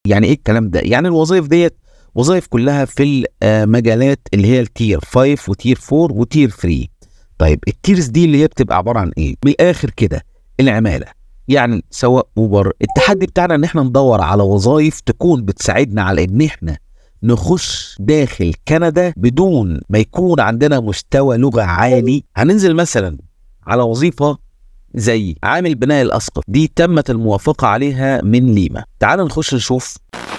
يعني ايه الكلام ده يعني الوظائف ديت وظائف كلها في المجالات اللي هي التير 5 وتير 4 وتير 3 طيب التيرز دي اللي هي بتبقى عباره عن ايه من الاخر كده العماله يعني سواء اوبر التحدي بتاعنا ان احنا ندور على وظائف تكون بتساعدنا على ان احنا نخش داخل كندا بدون ما يكون عندنا مستوى لغه عالي هننزل مثلا على وظيفه زي عامل بناء الاسقف دي تمت الموافقه عليها من ليما تعال نخش نشوف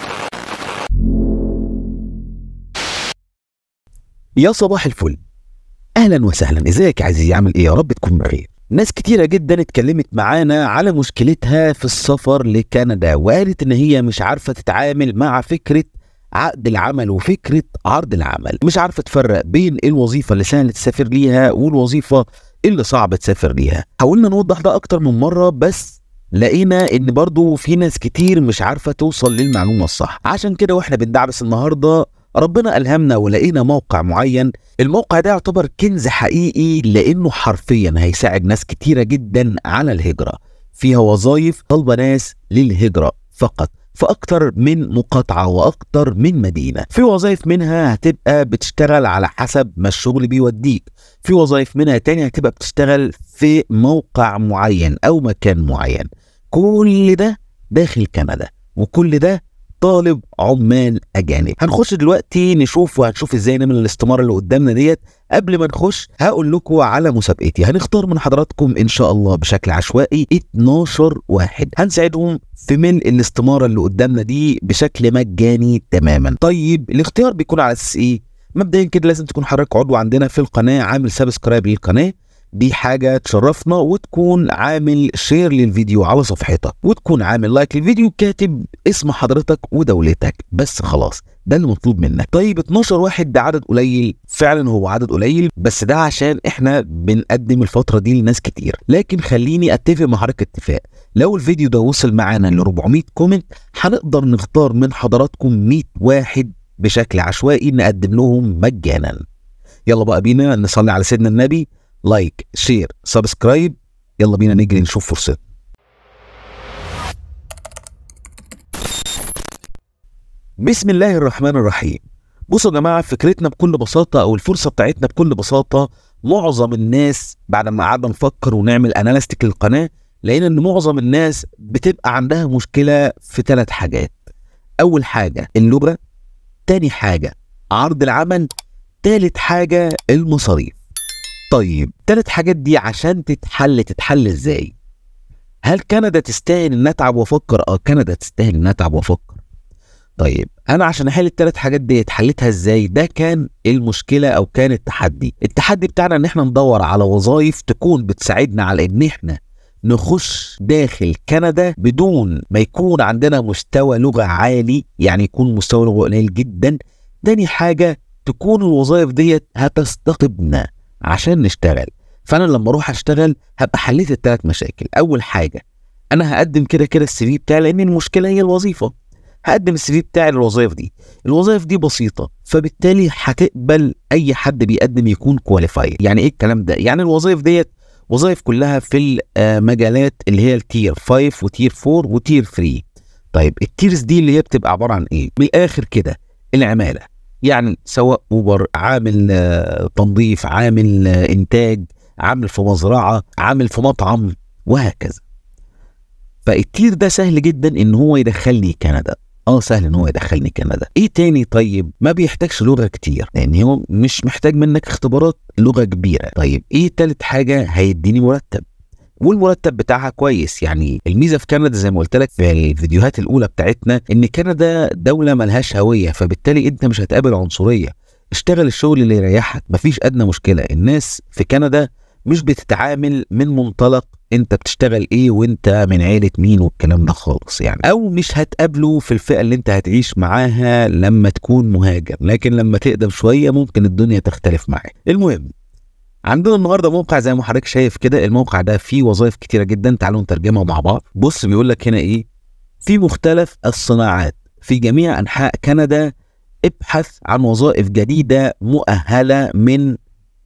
يا صباح الفل اهلا وسهلا ازيك يا عزيزي عامل ايه يا رب تكون بخير ناس كتيرة جدا اتكلمت معانا على مشكلتها في السفر لكندا وقالت ان هي مش عارفة تتعامل مع فكرة عقد العمل وفكرة عرض العمل مش عارفة تفرق بين الوظيفة اللي سهل تسافر ليها والوظيفة اللي صعب تسافر ليها حاولنا نوضح ده اكتر من مرة بس لقينا ان برضو في ناس كتير مش عارفة توصل للمعلومة الصح عشان كده واحنا بندعبس النهاردة ربنا ألهمنا ولقينا موقع معين الموقع ده يعتبر كنز حقيقي لأنه حرفيا هيساعد ناس كتيرة جدا على الهجرة فيها وظائف طالبة ناس للهجرة فقط في أكتر من مقاطعة وأكتر من مدينة في وظائف منها هتبقى بتشتغل على حسب ما الشغل بيوديك في وظائف منها تانية هتبقى بتشتغل في موقع معين أو مكان معين كل ده داخل كندا وكل ده طالب عمال اجانب هنخش دلوقتي نشوف وهنشوف ازاي نعمل الاستماره اللي قدامنا ديت قبل ما نخش هقول لكم على مسابقتي هنختار من حضراتكم ان شاء الله بشكل عشوائي 12 واحد هنساعدهم في ملء الاستماره اللي قدامنا دي بشكل مجاني تماما طيب الاختيار بيكون على اساس ايه مبدئيا كده لازم تكون حضرتك عضو عندنا في القناه عامل سبسكرايب للقناه دي حاجة تشرفنا وتكون عامل شير للفيديو على صفحتك وتكون عامل لايك للفيديو كاتب اسم حضرتك ودولتك بس خلاص ده اللي مطلوب منك طيب 12 واحد ده عدد قليل فعلا هو عدد قليل بس ده عشان احنا بنقدم الفترة دي لناس كتير لكن خليني اتفق مع حضرتك اتفاق لو الفيديو ده وصل معانا ل 400 كومنت هنقدر نختار من حضراتكم 100 واحد بشكل عشوائي نقدم لهم مجانا يلا بقى بينا نصلي على سيدنا النبي لايك شير سبسكرايب يلا بينا نجري نشوف فرصتنا بسم الله الرحمن الرحيم بصوا يا جماعه فكرتنا بكل بساطه او الفرصه بتاعتنا بكل بساطه معظم الناس بعد ما قعدنا نفكر ونعمل اناليستيك للقناه لقينا ان معظم الناس بتبقى عندها مشكله في ثلاث حاجات اول حاجه اللغه تاني حاجه عرض العمل تالت حاجه المصاريف طيب تلات حاجات دي عشان تتحل تتحل ازاي هل كندا تستاهل ان اتعب وافكر اه كندا تستاهل ان اتعب وافكر طيب انا عشان احل التلات حاجات دي حلتها ازاي ده كان المشكله او كان التحدي التحدي بتاعنا ان احنا ندور على وظائف تكون بتساعدنا على ان احنا نخش داخل كندا بدون ما يكون عندنا مستوى لغه عالي يعني يكون مستوى لغه قليل جدا تاني حاجه تكون الوظائف ديت هتستقطبنا عشان نشتغل فانا لما اروح اشتغل هبقى حليت الثلاث مشاكل اول حاجه انا هقدم كده كده السي في بتاعي لان المشكله هي الوظيفه هقدم السي في بتاعي للوظائف دي الوظائف دي بسيطه فبالتالي هتقبل اي حد بيقدم يكون كواليفايد يعني ايه الكلام ده يعني الوظائف ديت وظائف كلها في المجالات اللي هي التير 5 وتير 4 وتير 3 طيب التيرز دي اللي هي بتبقى عباره عن ايه من الاخر كده العماله يعني سواء اوبر عامل تنظيف عامل انتاج عامل في مزرعه عامل في مطعم وهكذا فالتير ده سهل جدا ان هو يدخلني كندا اه سهل ان هو يدخلني كندا ايه تاني طيب ما بيحتاجش لغه كتير لان هو مش محتاج منك اختبارات لغه كبيره طيب ايه تالت حاجه هيديني مرتب والمرتب بتاعها كويس يعني الميزه في كندا زي ما قلت لك في الفيديوهات الاولى بتاعتنا ان كندا دوله ملهاش هويه فبالتالي انت مش هتقابل عنصريه اشتغل الشغل اللي يريحك مفيش ادنى مشكله الناس في كندا مش بتتعامل من منطلق انت بتشتغل ايه وانت من عيله مين والكلام ده خالص يعني او مش هتقابله في الفئه اللي انت هتعيش معاها لما تكون مهاجر لكن لما تقدم شويه ممكن الدنيا تختلف معاك المهم عندنا النهارده موقع زي ما حضرتك شايف كده الموقع ده فيه وظائف كتيره جدا تعالوا نترجمها مع بعض بص بيقول لك هنا ايه في مختلف الصناعات في جميع انحاء كندا ابحث عن وظائف جديده مؤهله من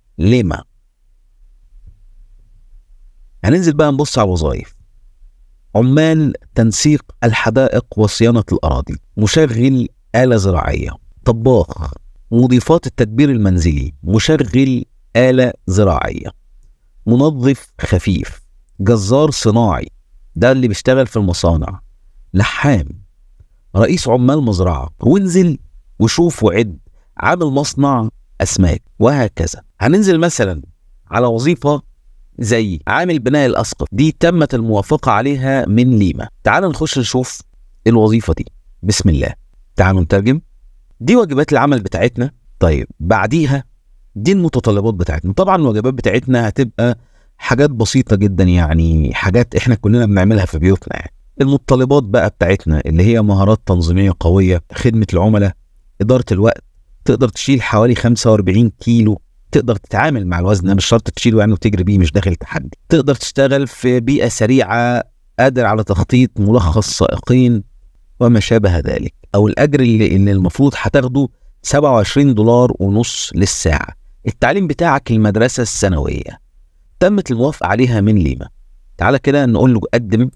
لما هننزل بقى نبص على الوظائف عمال تنسيق الحدائق وصيانة الأراضي مشغل آلة زراعية طباخ مضيفات التدبير المنزلي مشغل آلة زراعية منظف خفيف جزار صناعي ده اللي بيشتغل في المصانع لحام رئيس عمال مزرعة وانزل وشوف وعد عامل مصنع أسماك وهكذا هننزل مثلا على وظيفة زي عامل بناء الأسقف دي تمت الموافقة عليها من ليما تعال نخش نشوف الوظيفة دي بسم الله تعالوا نترجم دي واجبات العمل بتاعتنا طيب بعديها دي المتطلبات بتاعتنا طبعا الواجبات بتاعتنا هتبقى حاجات بسيطة جدا يعني حاجات احنا كلنا بنعملها في بيوتنا يعني المتطلبات بقى بتاعتنا اللي هي مهارات تنظيمية قوية خدمة العملاء إدارة الوقت تقدر تشيل حوالي 45 كيلو تقدر تتعامل مع الوزن ده مش شرط تشيله يعني وتجري بيه مش داخل تحدي تقدر تشتغل في بيئة سريعة قادر على تخطيط ملخص سائقين وما شابه ذلك او الاجر اللي, اللي المفروض هتاخده 27 دولار ونص للساعة التعليم بتاعك المدرسة الثانوية تمت الموافقة عليها من ليما تعالى كده نقول له قدم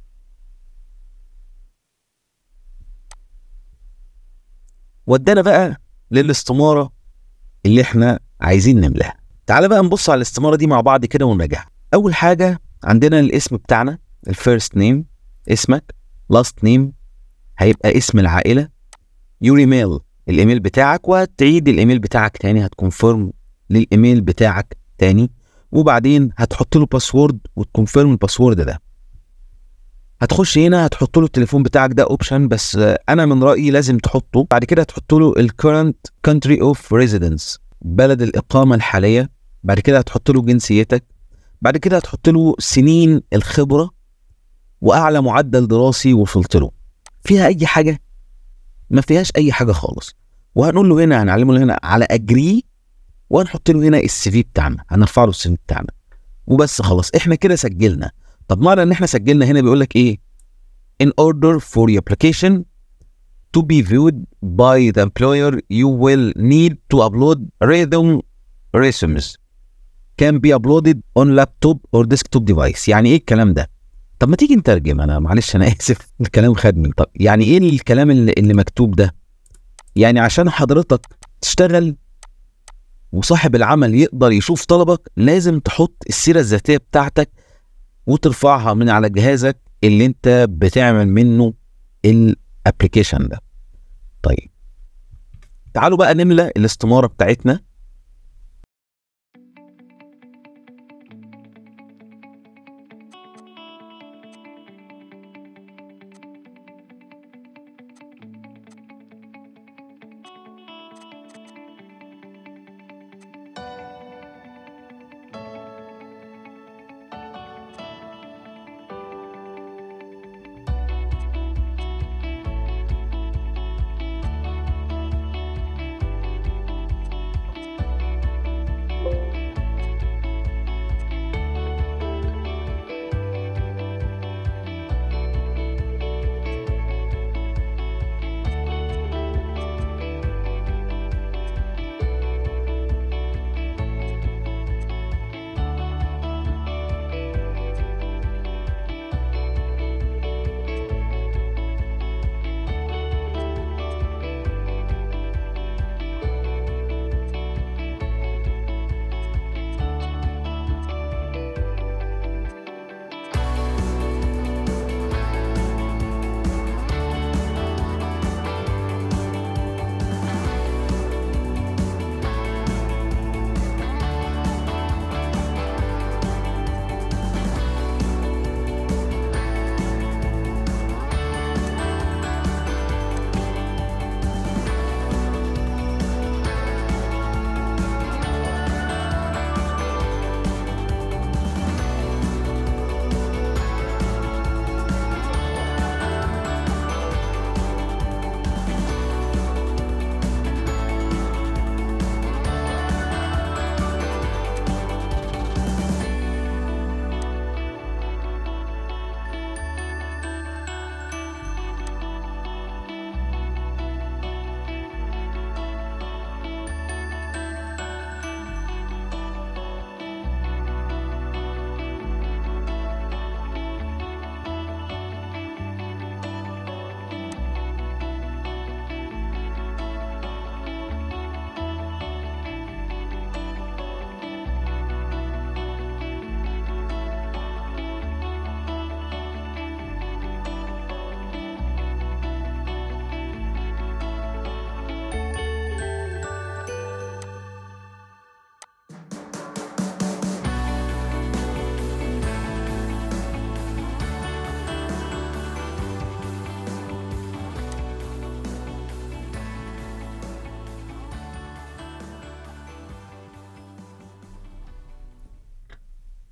ودانا بقى للاستمارة اللي احنا عايزين نملاها تعالى بقى نبص على الاستمارة دي مع بعض كده ونراجعها أول حاجة عندنا الاسم بتاعنا الفيرست نيم اسمك لاست نيم هيبقى اسم العائلة يور ايميل الايميل بتاعك وهتعيد الايميل بتاعك تاني هتكونفيرم للايميل بتاعك تاني وبعدين هتحط له باسورد وتكونفيرم الباسورد ده هتخش هنا هتحط له التليفون بتاعك ده اوبشن بس انا من رايي لازم تحطه بعد كده هتحط له الكرنت كونتري اوف ريزيدنس بلد الاقامه الحاليه بعد كده هتحط له جنسيتك بعد كده هتحط له سنين الخبره واعلى معدل دراسي وصلت له فيها اي حاجه ما فيهاش اي حاجه خالص وهنقول له هنا هنعلمه له هنا على اجري وهنحط له هنا السي في بتاعنا هنرفع له السي في بتاعنا وبس خلاص احنا كده سجلنا طب معنى ان احنا سجلنا هنا بيقول لك ايه in order for your application to be viewed by the employer you will need to upload random resumes can be uploaded on laptop or desktop device يعني ايه الكلام ده طب ما تيجي نترجم انا معلش انا اسف الكلام خدني طب يعني ايه الكلام اللي, اللي مكتوب ده يعني عشان حضرتك تشتغل وصاحب العمل يقدر يشوف طلبك لازم تحط السيرة الذاتية بتاعتك وترفعها من على جهازك اللي انت بتعمل منه الابلكيشن ده طيب تعالوا بقى نملى الاستمارة بتاعتنا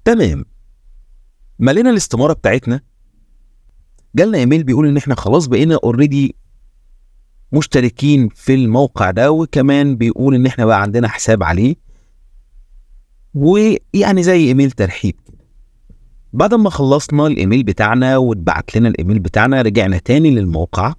تمام ملينا الاستماره بتاعتنا جالنا ايميل بيقول ان احنا خلاص بقينا اوريدي مشتركين في الموقع ده وكمان بيقول ان احنا بقى عندنا حساب عليه ويعني زي ايميل ترحيب كده بعد ما خلصنا الايميل بتاعنا واتبعت لنا الايميل بتاعنا رجعنا تاني للموقع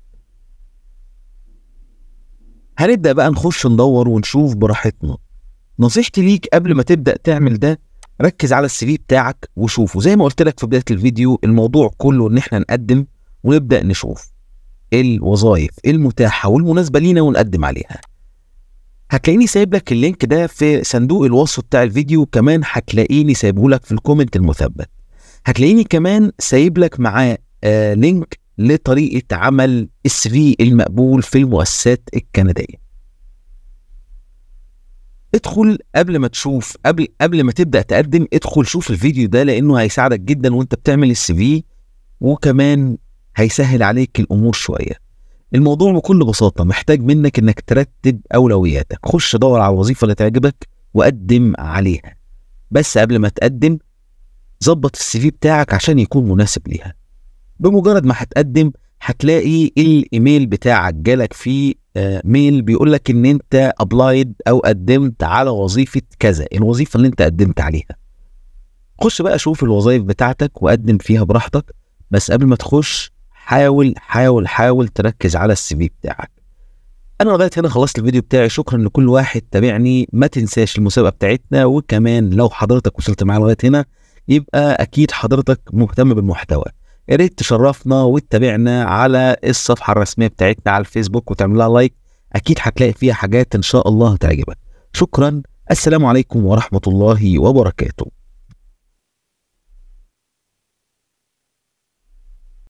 هنبدأ بقى نخش ندور ونشوف براحتنا نصيحتي ليك قبل ما تبدأ تعمل ده ركز على السي في بتاعك وشوفه زي ما قلت لك في بداية الفيديو الموضوع كله ان احنا نقدم ونبدأ نشوف الوظائف المتاحة والمناسبة لينا ونقدم عليها هتلاقيني سايب لك اللينك ده في صندوق الوصف بتاع الفيديو كمان هتلاقيني سايبه لك في الكومنت المثبت هتلاقيني كمان سايب لك معاه آه لينك لطريقة عمل السي في المقبول في المؤسسات الكندية ادخل قبل ما تشوف قبل قبل ما تبدا تقدم ادخل شوف الفيديو ده لانه هيساعدك جدا وانت بتعمل السي في وكمان هيسهل عليك الامور شويه الموضوع بكل بساطه محتاج منك انك ترتب اولوياتك خش دور على الوظيفه اللي تعجبك وقدم عليها بس قبل ما تقدم ظبط السي في بتاعك عشان يكون مناسب ليها بمجرد ما هتقدم هتلاقي الايميل بتاعك جالك فيه آه، ميل بيقول لك ان انت ابلايد او قدمت على وظيفه كذا الوظيفه اللي انت قدمت عليها خش بقى شوف الوظائف بتاعتك وقدم فيها براحتك بس قبل ما تخش حاول حاول حاول تركز على السي في بتاعك انا لغايه هنا خلصت الفيديو بتاعي شكرا لكل واحد تابعني ما تنساش المسابقه بتاعتنا وكمان لو حضرتك وصلت معايا لغايه هنا يبقى اكيد حضرتك مهتم بالمحتوى يا ريت تشرفنا وتتابعنا على الصفحه الرسميه بتاعتنا على الفيسبوك وتعمل لها لايك اكيد هتلاقي فيها حاجات ان شاء الله تعجبك شكرا السلام عليكم ورحمه الله وبركاته